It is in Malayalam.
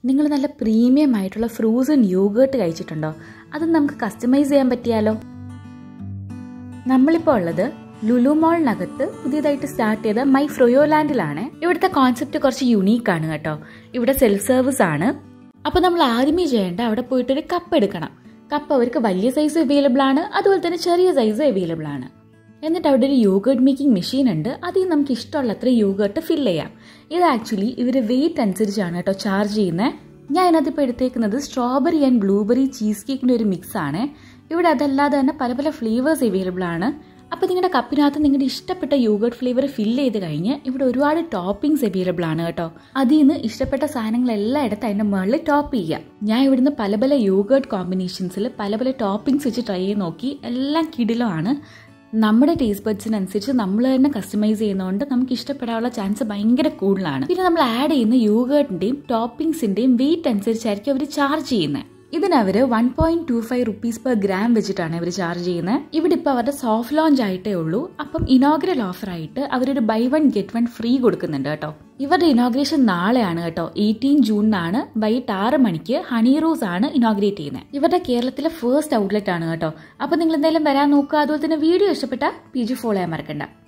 നിങ്ങൾ നല്ല പ്രീമിയം ആയിട്ടുള്ള ഫ്രൂസൺ യോഗേർട്ട് കഴിച്ചിട്ടുണ്ടോ അത് നമുക്ക് കസ്റ്റമൈസ് ചെയ്യാൻ പറ്റിയാലോ നമ്മളിപ്പോൾ ഉള്ളത് ലുലു മോളിനകത്ത് പുതിയതായിട്ട് സ്റ്റാർട്ട് ചെയ്ത മൈ ഫ്രോയോലാൻഡിലാണ് ഇവിടുത്തെ കോൺസെപ്റ്റ് കുറച്ച് യുണീക്ക് ആണ് കേട്ടോ ഇവിടെ സെൽഫ് സർവീസ് ആണ് അപ്പോൾ നമ്മൾ ആദ്യമേ ചെയ്യേണ്ട അവിടെ പോയിട്ടൊരു കപ്പ് എടുക്കണം കപ്പ് അവർക്ക് വലിയ സൈസ് അവൈലബിൾ ആണ് അതുപോലെ തന്നെ ചെറിയ സൈസ് അവൈലബിൾ ആണ് എന്നിട്ട് അവിടെ ഒരു യോഗേർട്ട് മേക്കിംഗ് മെഷീൻ ഉണ്ട് അതിൽ നമുക്ക് ഇഷ്ടമുള്ളത്ര യോഗേർട്ട് ഫില്ല് ചെയ്യാം ഇത് ആക്ച്വലി ഇവർ വെയിറ്റ് അനുസരിച്ചാണ് കേട്ടോ ചാർജ് ചെയ്യുന്നത് ഞാൻ ഇതിനകത്ത് ഇപ്പോൾ എടുത്തേക്കുന്നത് സ്ട്രോബെറി ആൻഡ് ബ്ലൂബെറി ചീസ് കേക്കിൻ്റെ ഒരു മിക്സ് ആണ് ഇവിടെ അതല്ലാതെ തന്നെ പല പല ഫ്ലേവേഴ്സ് അവൈലബിൾ ആണ് അപ്പോൾ നിങ്ങളുടെ കപ്പിനകത്ത് നിങ്ങളുടെ ഇഷ്ടപ്പെട്ട യോഗേർട്ട് ഫ്ലേവർ ഫില്ല് ചെയ്ത് കഴിഞ്ഞ് ഇവിടെ ഒരുപാട് ടോപ്പിംഗ്സ് അവൈലബിൾ ആണ് കേട്ടോ അതിൽ നിന്ന് ഇഷ്ടപ്പെട്ട സാധനങ്ങളെല്ലാം എടുത്ത് അതിൻ്റെ മുകളിൽ ടോപ്പ് ചെയ്യുക ഞാൻ ഇവിടുന്ന് പല പല യോഗേർട്ട് കോമ്പിനേഷൻസിൽ പല പല ടോപ്പിംഗ്സ് വെച്ച് ട്രൈ ചെയ്ത് നോക്കി എല്ലാം കിടിലമാണ് നമ്മുടെ ടേസ്റ്റ് ബഡ്സിനനുസരിച്ച് നമ്മൾ തന്നെ കസ്റ്റമൈസ് ചെയ്യുന്നതുകൊണ്ട് നമുക്ക് ഇഷ്ടപ്പെടാനുള്ള ചാൻസ് ഭയങ്കര കൂടുതലാണ് പിന്നെ നമ്മൾ ആഡ് ചെയ്യുന്ന യോഗേർട്ടിന്റെയും ടോപ്പിംഗ്സിന്റെയും വെയിറ്റ് അനുസരിച്ചായിരിക്കും അവർ ചാർജ് ചെയ്യുന്നത് ഇതിന് അവർ one point two five rupees per gram വെച്ചിട്ടാണ് ഇവർ ചാർജ് ചെയ്യുന്നത് ഇവിടെ ഇപ്പോൾ അവരുടെ സോഫ്റ്റ് ലോഞ്ച് ആയിട്ടേ ഉള്ളൂ അപ്പം ഇനോഗ്രൽ ഓഫർ ആയിട്ട് അവരൊരു buy one get one free കൊടുക്കുന്നുണ്ട് കേട്ടോ ഇവരുടെ ഇനോഗ്രേഷൻ നാളെയാണ് കേട്ടോ എയ്റ്റീൻ ജൂണിനാണ് വൈകിട്ട് ആറ് മണിക്ക് ഹണി റോസ് ആണ് ഇനോഗ്രേറ്റ് ചെയ്യുന്നത് ഇവരുടെ കേരളത്തിലെ ഫസ്റ്റ് ഔട്ട്ലെറ്റ് ആണ് കേട്ടോ അപ്പോൾ നിങ്ങൾ എന്തായാലും വരാൻ നോക്കുക അതുപോലെ തന്നെ വീഡിയോ ഇഷ്ടപ്പെട്ട പി ജി ഫോളോ ചെയ്യാൻ മറക്കണ്ട